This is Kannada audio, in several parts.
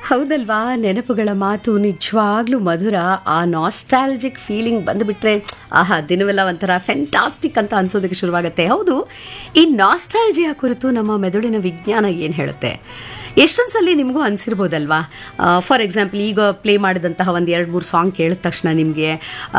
ಹೌದಲ್ವಾ ನೆನಪುಗಳ ಮಾತು ನಿಜವಾಗ್ಲೂ ಮಧುರ ಆ ನಾಸ್ಟಾಲಜಿಕ್ ಫೀಲಿಂಗ್ ಬಂದುಬಿಟ್ರೆ ಆಹಾ ದಿನವೆಲ್ಲ ಒಂಥರ ಫೆಂಟಾಸ್ಟಿಕ್ ಅಂತ ಅನ್ಸೋದಕ್ಕೆ ಶುರುವಾಗುತ್ತೆ ಹೌದು ಈ ನಾಸ್ಟಾಲಜಿಯ ಕುರಿತು ನಮ್ಮ ಮೆದುಳಿನ ವಿಜ್ಞಾನ ಏನು ಹೇಳುತ್ತೆ ಎಷ್ಟೊಂದು ಸಲ ನಿಮಗೂ ಅನಿಸಿರ್ಬೋದಲ್ವಾ ಫಾರ್ ಎಕ್ಸಾಂಪಲ್ ಈಗ ಪ್ಲೇ ಮಾಡಿದಂತಹ ಒಂದು ಎರಡು ಮೂರು ಸಾಂಗ್ ಕೇಳಿದ ತಕ್ಷಣ ನಿಮಗೆ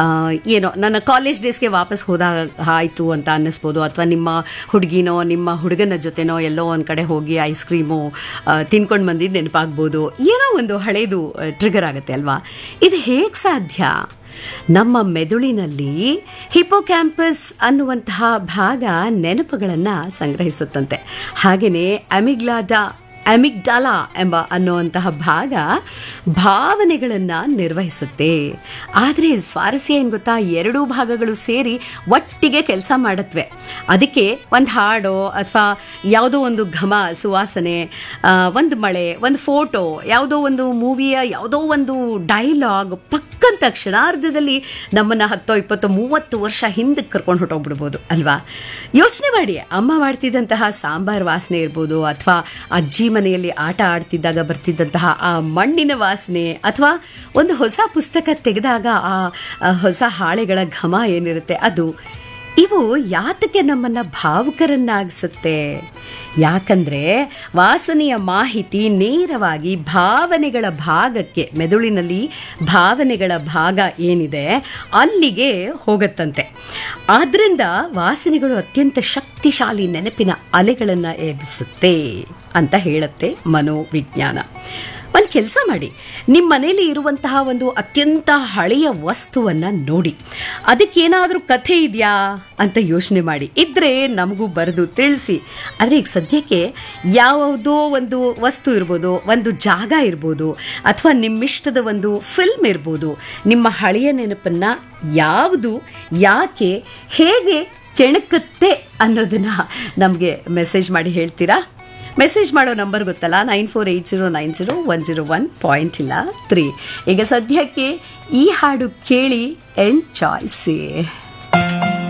ಏನೋ ನನ್ನ ಕಾಲೇಜ್ ಡೇಸ್ಗೆ ವಾಪಸ್ ಹೋದಾಗ ಆಯಿತು ಅಂತ ಅನ್ನಿಸ್ಬೋದು ಅಥವಾ ನಿಮ್ಮ ಹುಡುಗಿನೋ ನಿಮ್ಮ ಹುಡುಗನ ಜೊತೆನೋ ಎಲ್ಲೋ ಒಂದು ಕಡೆ ಹೋಗಿ ಐಸ್ ಕ್ರೀಮು ತಿನ್ಕೊಂಡು ಬಂದಿದ್ದು ನೆನಪಾಗ್ಬೋದು ಏನೋ ಒಂದು ಹಳೇದು ಟ್ರಿಗರ್ ಆಗುತ್ತೆ ಅಲ್ವಾ ಇದು ಹೇಗೆ ಸಾಧ್ಯ ನಮ್ಮ ಮೆದುಳಿನಲ್ಲಿ ಹಿಪೋಕ್ಯಾಂಪಸ್ ಅನ್ನುವಂತಹ ಭಾಗ ನೆನಪುಗಳನ್ನು ಸಂಗ್ರಹಿಸುತ್ತಂತೆ ಹಾಗೆಯೇ ಅಮಿಗ್ಲಾಡಾ ಅಮಿಗ್ಡಾಲಾ ಎಂಬ ಅನ್ನುವಂತಹ ಭಾಗ ಭಾವನೆಗಳನ್ನು ನಿರ್ವಹಿಸುತ್ತೆ ಆದರೆ ಸ್ವಾರಸ್ಯ ಏನು ಗೊತ್ತಾ ಎರಡೂ ಭಾಗಗಳು ಸೇರಿ ಒಟ್ಟಿಗೆ ಕೆಲಸ ಮಾಡತ್ವೆ ಅದಕ್ಕೆ ಒಂದು ಹಾಡೋ ಅಥವಾ ಯಾವುದೋ ಒಂದು ಘಮ ಸುವಾಸನೆ ಆ, ಒಂದು ಮಳೆ ಒಂದು ಫೋಟೋ ಯಾವುದೋ ಒಂದು ಮೂವಿಯ ಯಾವುದೋ ಒಂದು ಡೈಲಾಗ್ ಪಕ್ಕಂತ ಕ್ಷಣಾರ್ಧದಲ್ಲಿ ನಮ್ಮನ್ನು ಹತ್ತೋ ಇಪ್ಪತ್ತೋ ಮೂವತ್ತು ವರ್ಷ ಹಿಂದಕ್ಕೆ ಕರ್ಕೊಂಡು ಹೊಟ್ಟೋಗ್ಬಿಡ್ಬೋದು ಅಲ್ವಾ ಯೋಚನೆ ಮಾಡಿ ಅಮ್ಮ ಮಾಡ್ತಿದ್ದಂತಹ ಸಾಂಬಾರ್ ವಾಸನೆ ಇರ್ಬೋದು ಅಥವಾ ಅಜ್ಜಿ ಮನೆಯಲ್ಲಿ ಆಟ ಆಡ್ತಿದ್ದಾಗ ಬರ್ತಿದ್ದಂತಹ ಆ ಮಣ್ಣಿನ ವಾಸನೆ ಅಥವಾ ಒಂದು ಹೊಸ ಪುಸ್ತಕ ತೆಗೆದಾಗ ಆ ಆ ಹೊಸ ಹಾಳೆಗಳ ಘಮ ಏನಿರುತ್ತೆ ಅದು ಇವು ಯಾತಕ್ಕೆ ನಮ್ಮನ್ನ ಭಾವುಕರನ್ನಾಗಿಸುತ್ತೆ ಯಾಕಂದ್ರೆ ವಾಸನೆಯ ಮಾಹಿತಿ ನೇರವಾಗಿ ಭಾವನೆಗಳ ಭಾಗಕ್ಕೆ ಮೆದುಳಿನಲ್ಲಿ ಭಾವನೆಗಳ ಭಾಗ ಏನಿದೆ ಅಲ್ಲಿಗೆ ಹೋಗತ್ತಂತೆ ಆದ್ರಿಂದ ವಾಸನೆಗಳು ಅತ್ಯಂತ ಶಕ್ತಿಶಾಲಿ ನೆನಪಿನ ಅಲೆಗಳನ್ನು ಎಬ್ಬಿಸುತ್ತೆ ಅಂತ ಹೇಳುತ್ತೆ ಮನೋವಿಜ್ಞಾನ ಒಂದು ಕೆಲಸ ಮಾಡಿ ನಿಮ್ಮ ಮನೇಲಿ ಇರುವಂತಹ ಒಂದು ಅತ್ಯಂತ ಹಳೆಯ ವಸ್ತುವನ್ನು ನೋಡಿ ಅದಕ್ಕೇನಾದರೂ ಕಥೆ ಇದೆಯಾ ಅಂತ ಯೋಚನೆ ಮಾಡಿ ಇದ್ದರೆ ನಮಗೂ ಬರೆದು ತಿಳಿಸಿ ಆದರೆ ಈಗ ಸದ್ಯಕ್ಕೆ ಯಾವುದೋ ಒಂದು ವಸ್ತು ಇರ್ಬೋದು ಒಂದು ಜಾಗ ಇರ್ಬೋದು ಅಥವಾ ನಿಮ್ಮಿಷ್ಟದ ಒಂದು ಫಿಲ್ಮ್ ಇರ್ಬೋದು ನಿಮ್ಮ ಹಳೆಯ ನೆನಪನ್ನು ಯಾವುದು ಯಾಕೆ ಹೇಗೆ ಕೆಣಕುತ್ತೆ ಅನ್ನೋದನ್ನು ನಮಗೆ ಮೆಸೇಜ್ ಮಾಡಿ ಹೇಳ್ತೀರಾ ಮೆಸೇಜ್ ಮಾಡೋ ನಂಬರ್ ಗೊತ್ತಲ್ಲ nine four eight zero nine zero one zero one point ಇಲ್ಲ ತ್ರೀ ಈಗ ಸದ್ಯಕ್ಕೆ ಈ ಹಾಡು ಕೇಳಿ ಎಂಜಾಯ್ಸಿ